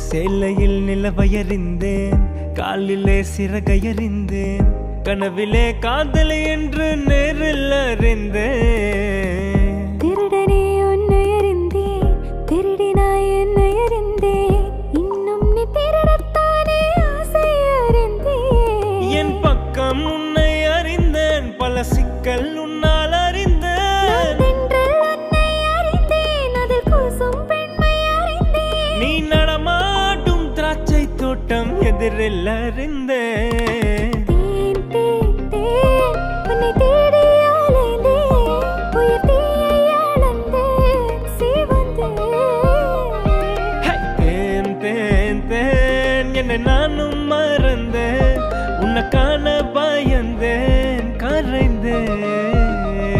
சேலையில் நிலவயறிந்தேன் காலிலே சிறகையறிந்தேன் கனவிலே காதலி என்று நேரில் அறிந்தேன் திருடனே உன்னை அறிந்தேன் திருடினாய் என்னை அறிந்தேன் இன்னும் நீ திருடத்தானே ஆசை அறிந்தேன் என் பக்கம் உன்னை அறிந்தேன் பல சிக்கல் உன்னால் அறிந்தேன் தென்றல் உன்னை அறிந்தேன் அதில் கூசும் பெண்மை அறிந்தேன் நீ நடமாடும் திராட்சை தோட்டம் எதிரில் அறிந்தேன் தேன் தேன் தேன் உன்னை தேடி அலைந்தேன் உயிர் தீயை அளந்தேன் சிவந்தேன் ஹே! தேன் தேன் தேன் என்னை நான்